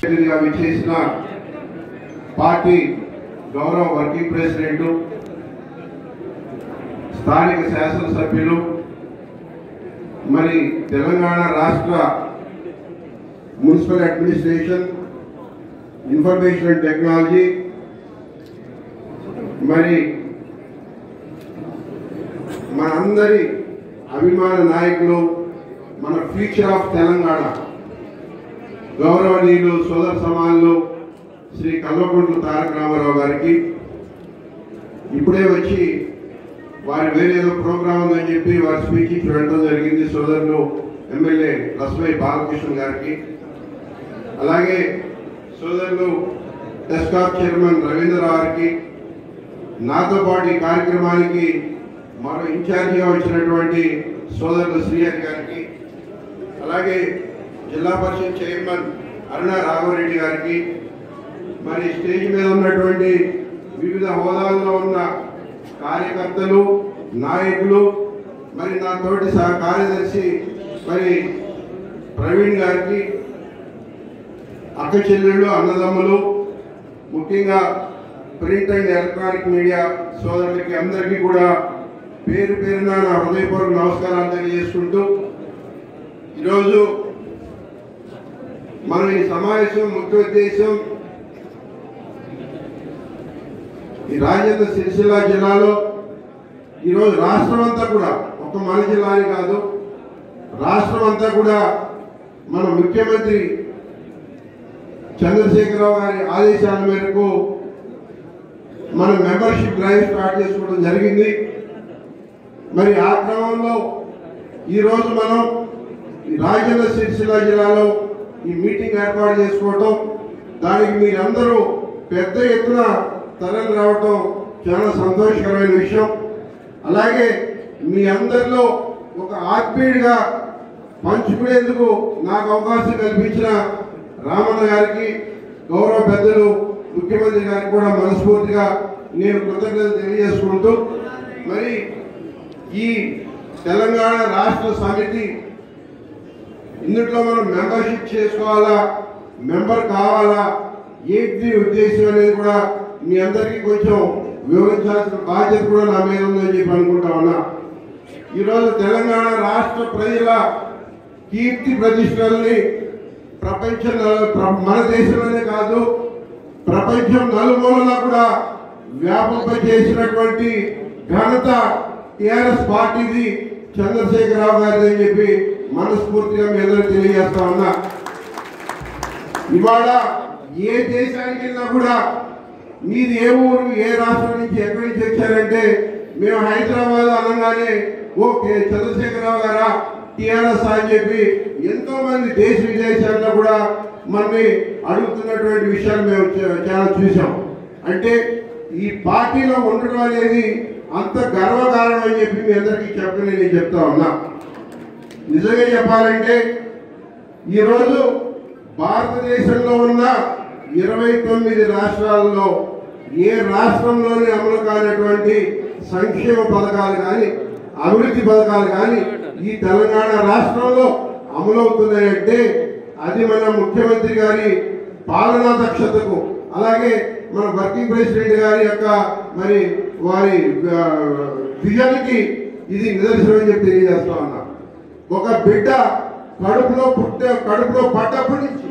అతిథిగా విచ్చేసిన పార్టీ గౌరవ వర్కింగ్ ప్రెసిడెంట్ స్థానిక శాసనసభ్యులు మరి తెలంగాణ రాష్ట్ర municipal administration information and technology మరి మనందరి అభిమాన నాయకులు మన ఫ్యూచర్ ఆఫ్ తెలంగాణ గౌరవనీయులు సోదర సమానులు శ్రీ కల్వకుంట్ల తారక రామారావు గారికి ఇప్పుడే వచ్చి వారి వేరేదో ప్రోగ్రామ్ ఉందని చెప్పి వారి స్పీచ్ ఇచ్చి వెళ్ళడం జరిగింది సోదరులు ఎమ్మెల్యే లక్ష్మీ బాలకృష్ణ గారికి అలాగే సోదరులు టెస్కాప్ చైర్మన్ రవీంద్రరావు గారికి నాతో పాటు ఈ కార్యక్రమానికి మరో ఇన్ఛార్జిగా వచ్చినటువంటి సోదరులు శ్రీహరి గారికి అలాగే జిల్లా పరిషత్ చైర్మన్ అరుణ రాఘవరెడ్డి గారికి మరి స్టేజ్ మీద ఉన్నటువంటి వివిధ హోదాల్లో ఉన్న కార్యకర్తలు నాయకులు మరి నా తోటి సహ కార్యదర్శి మరి ప్రవీణ్ గారికి అక్క చెల్లెళ్ళు అన్నదమ్ములు ముఖ్యంగా ప్రింట్ అండ్ ఎలక్ట్రానిక్ మీడియా సోదరులకి అందరికీ కూడా పేరు పేరున నా హృదయపూర్వక నమస్కారాలు తెలియజేసుకుంటూ ఈరోజు మనం ఈ సమావేశం ముఖ్య ఉద్దేశం ఈ రాజేంద్ర సిరిసిల్ల జిల్లాలో ఈరోజు రాష్ట్రం అంతా కూడా ఒక మన జిల్లా అని కాదు రాష్ట్రం అంతా కూడా మన ముఖ్యమంత్రి చంద్రశేఖరరావు గారి ఆదేశాల మేరకు మన మెంబర్షిప్ డ్రైవ్ స్టార్ట్ చేసుకోవడం జరిగింది మరి ఆ క్రమంలో ఈరోజు మనం ఈ రాజన్న సిరిసిల్ల జిల్లాలో ఈ మీటింగ్ ఏర్పాటు చేసుకోవటం దానికి మీరందరూ పెద్ద ఎత్తున తరలి రావటం చాలా సంతోషకరమైన విషయం అలాగే మీ అందరిలో ఒక ఆత్మీయుడిగా పంచుకునేందుకు నాకు అవకాశం కల్పించిన రామన్న గారికి గౌరవ పెద్దలు ముఖ్యమంత్రి గారికి కూడా మనస్ఫూర్తిగా నేను కృతజ్ఞతలు తెలియజేసుకుంటూ మరి ఈ తెలంగాణ రాష్ట్ర సమితి ఇందులో మనం మెంబర్షిప్ చేసుకోవాలా మెంబర్ కావాలా ఏంటి ఉద్దేశం అనేది కూడా మీ అందరికీ కొంచెం వివరించాల్సిన బాధ్యత కూడా నా మీద ఉందని చెప్పి అనుకుంటా ఉన్నా ఈరోజు తెలంగాణ రాష్ట్ర ప్రజల కీర్తి ప్రతిష్టల్ని ప్రపంచ ప్ర- మన దేశంలోనే కాదు ప్రపంచం నలుమూలలా కూడా వ్యాపింప చేసినటువంటి ఘనత టిఆర్ఎస్ పార్టీది చంద్రశేఖరరావు గారిది అని చెప్పి మనస్ఫూర్తిగా మీ అందరూ తెలియజేస్తా ఉన్నా ఇవాళ ఏ దేశానికి వెళ్ళినా కూడా మీది ఏ ఊరు ఏ రాష్ట్రం నుంచి ఎక్కడి నుంచి వచ్చారంటే మేము హైదరాబాద్ అనగానే ఓకే చంద్రశేఖరరావు గారా టిఆర్ఎస్ అని చెప్పి ఎంతో మంది దేశ విదేశాల్లో కూడా మనని అడుగుతున్నటువంటి విషయాలు మేము చా- చాలా చూసాం అంటే ఈ పార్టీలో ఉండడం అనేది అంత గర్వకారణం అని చెప్పి మీ అందరికీ చెప్పని నేను చెప్తా ఉన్నా నిజంగా చెప్పాలంటే ఈరోజు భారతదేశంలో ఉన్న ఇరవై తొమ్మిది రాష్ట్రాల్లో ఏ రాష్ట్రంలోని అమలు కానటువంటి సంక్షేమ పథకాలు కానీ అభివృద్ధి పథకాలు కానీ ఈ తెలంగాణ రాష్ట్రంలో అమలవుతున్నాయంటే అది మన ముఖ్యమంత్రి గారి పాలనా దక్షతకు అలాగే మన వర్కింగ్ ప్రెసిడెంట్ గారి యొక్క మరి వారి ఆ, విజన్కి ఇది నిదర్శనం అని చెప్పి తెలియజేస్తా ఉన్నా ఒక బిడ్డ కడుపులో పుట్టే కడుపులో పడ్డప్పటి నుంచి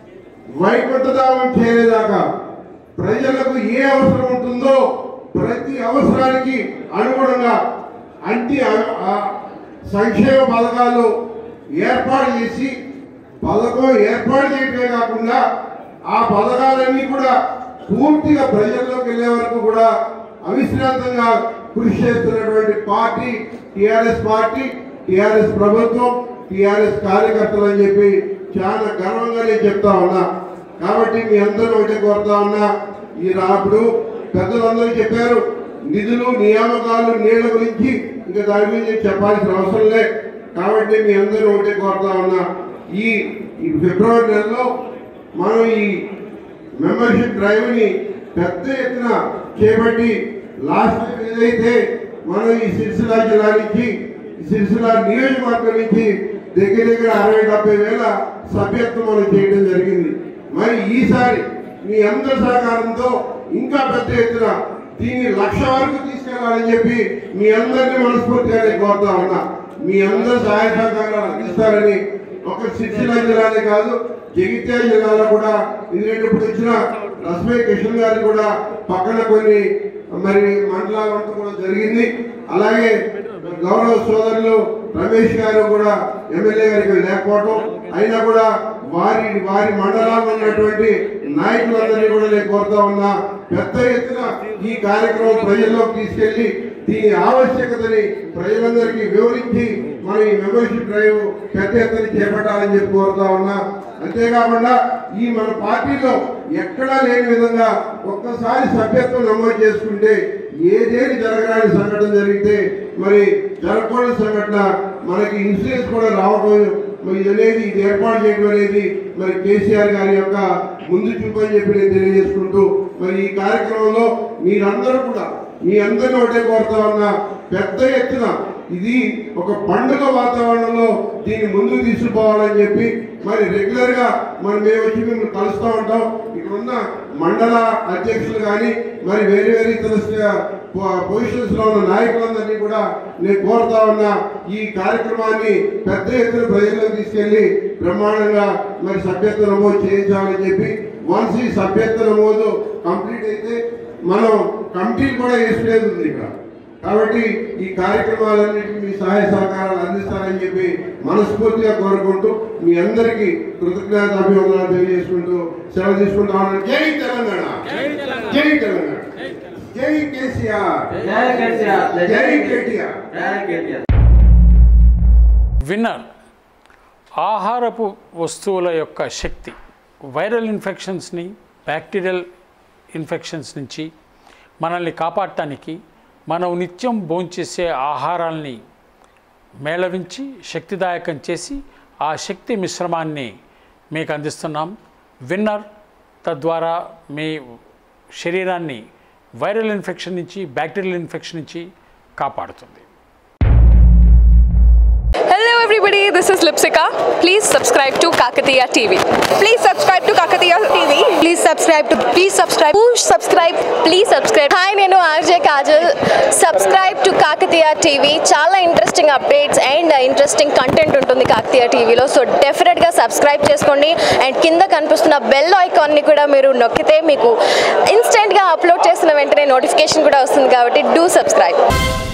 వైకుంఠధామం చేరేదాకా ప్రజలకు ఏ అవసరం ఉంటుందో ప్రతి అవసరానికి అనుగుణంగా అంటి అ- ఆ సంక్షేమ పథకాలు ఏర్పాటు చేసి పథకం ఏర్పాటు చేయటమే కాకుండా ఆ పథకాలన్నీ కూడా పూర్తిగా ప్రజల్లోకి వెళ్ళే వరకు కూడా అవిశ్రాంతంగా కృషి చేస్తున్నటువంటి పార్టీ టిఆర్ఎస్ పార్టీ టిఆర్ఎస్ ప్రభుత్వం టిఆర్ఎస్ కార్యకర్తలు అని చెప్పి చాలా గర్వంగా నేను చెప్తా ఉన్నా కాబట్టి మీ అందరూ ఒకటే కోరుతా ఉన్నా ఈ రాపుడు పెద్దలందరూ చెప్పారు నిధులు నియామకాలు నీళ్ల గురించి ఇంకా దాని గురించి చెప్పాల్సిన అవసరం లే కాబట్టి మీ అందరూ ఒకటే కోరుతా ఉన్నా ఈ ఈ ఫిబ్రవరి నెలలో మనం ఈ మెంబర్షిప్ డ్రైవ్ ని పెద్ద ఎత్తున చేపట్టి లాస్ట్ టైం ఏదైతే మనం ఈ సిరిసిల్ల జిల్లా నుంచి ఈ సిరిసిల్ల నియోజకవర్గం నుంచి దగ్గర దగ్గర అరవై డెబ్బై వేల సభ్యత్వం మనం చేయడం జరిగింది మరి ఈసారి మీ అందరి సహకారంతో ఇంకా పెద్ద ఎత్తున దీన్ని లక్ష వరకు తీసుకెళ్లాలని చెప్పి మీ అందరినీ మనస్ఫూర్తిగా నేను కోరుతా ఉన్నా మీ అందరి సహాయ సహకారాలు అందిస్తారని ఒక సిరిసిల్ల జిల్లానే కాదు జగిత్యాల జిల్లాలో కూడా ఎందుకంటే ఇప్పుడు వచ్చిన రస్మే కిషన్ గారు కూడా పక్కన కొన్ని మరి మండలాలంతా కూడా జరిగింది అలాగే గౌరవ సోదరులు రమేష్ గారు కూడా ఎమ్మెల్యే గారికి లేకపోవటం అయినా కూడా వారి వారి మండలాల్లో ఉన్నటువంటి నాయకులందరినీ కూడా నేను కోరుతా ఉన్నా పెద్ద ఎత్తున ఈ కార్యక్రమం ప్రజల్లోకి తీసుకెళ్లి దీని ఆవశ్యకతని ప్రజలందరికీ వివరించి మనం ఈ మెంబర్షిప్ డ్రైవ్ పెద్ద ఎత్తున చేపట్టాలని చెప్పి కోరుతా ఉన్నా అంతేకాకుండా ఈ మన పార్టీలో ఎక్కడా లేని విధంగా ఒక్కసారి సభ్యత్వం నమోదు చేసుకుంటే ఏదేని జరగరాని సంఘటన జరిగితే మరి జరగకూడని సంఘటన మనకి ఇన్సూరెన్స్ కూడా రావడం మరి ఇది అనేది ఇది ఏర్పాటు చేయడం అనేది మరి కేసీఆర్ గారి యొక్క ముందు చూపు అని చెప్పి నేను తెలియజేసుకుంటూ మరి ఈ కార్యక్రమంలో మీరందరూ కూడా మీ అందరిని ఒకటే కోరుతా ఉన్నా పెద్ద ఎత్తున ఇది ఒక పండుగ వాతావరణంలో దీన్ని ముందుకు తీసుకుపోవాలని చెప్పి మరి రెగ్యులర్ గా మరి మేము వచ్చి మిమ్మల్ని కలుస్తూ ఉంటాం ఇక్కడ ఉన్న మండల అధ్యక్షులు కానీ మరి వేరే వేరే ఇతర పొజిషన్స్ లో ఉన్న నాయకులందరినీ కూడా నేను కోరుతా ఉన్నా ఈ కార్యక్రమాన్ని పెద్ద ఎత్తున ప్రజల్లోకి తీసుకెళ్లి బ్రహ్మాండంగా మరి సభ్యత్వ నమోదు చేయించాలని చెప్పి వన్స్ ఈ సభ్యత్వ నమోదు కంప్లీట్ అయితే మనం కమిటీలు కూడా వేసుకునేది ఉంది ఇక్కడ కాబట్టి ఈ కార్యక్రమాలన్నింటికి మీ సహాయ సహకారాలు అందిస్తారని చెప్పి మనస్ఫూర్తిగా కోరుకుంటూ మీ అందరికీ కృతజ్ఞత అభివందనాలు తెలియజేసుకుంటూ సెలవు తీసుకుంటా ఉన్నాను జై తెలంగాణ జై తెలంగాణ జై కేసీఆర్ జై కేసీఆర్ జై కేటీఆర్ జై కేటీఆర్ విన్నర్ ఆహారపు వస్తువుల యొక్క శక్తి వైరల్ ఇన్ఫెక్షన్స్ని బ్యాక్టీరియల్ ఇన్ఫెక్షన్స్ నుంచి మనల్ని కాపాడటానికి మనం నిత్యం భోంచేసే ఆహారాల్ని మేళవించి శక్తిదాయకం చేసి ఆ శక్తి మిశ్రమాన్ని మీకు అందిస్తున్నాం విన్నర్ తద్వారా మీ శరీరాన్ని వైరల్ ఇన్ఫెక్షన్ నుంచి బ్యాక్టీరియల్ ఇన్ఫెక్షన్ నుంచి కాపాడుతుంది Hello everybody, this is Lipsika. Please subscribe to Kakatiya TV. Please subscribe to Kakatiya TV. Please subscribe to please subscribe Push subscribe. Please subscribe. Hi నేను RJ Kajal subscribe to Kakatiya TV చాలా interesting updates and interesting content ఉంటుంది కాకతీయ టీవీలో so డెఫినెట్గా subscribe చేసుకోండి and కింద కనిపిస్తున్న bell ఐకాన్ని కూడా మీరు నొక్కితే మీకు ఇన్స్టెంట్గా అప్లోడ్ చేసిన వెంటనే నోటిఫికేషన్ కూడా వస్తుంది కాబట్టి డూ సబ్స్క్రైబ్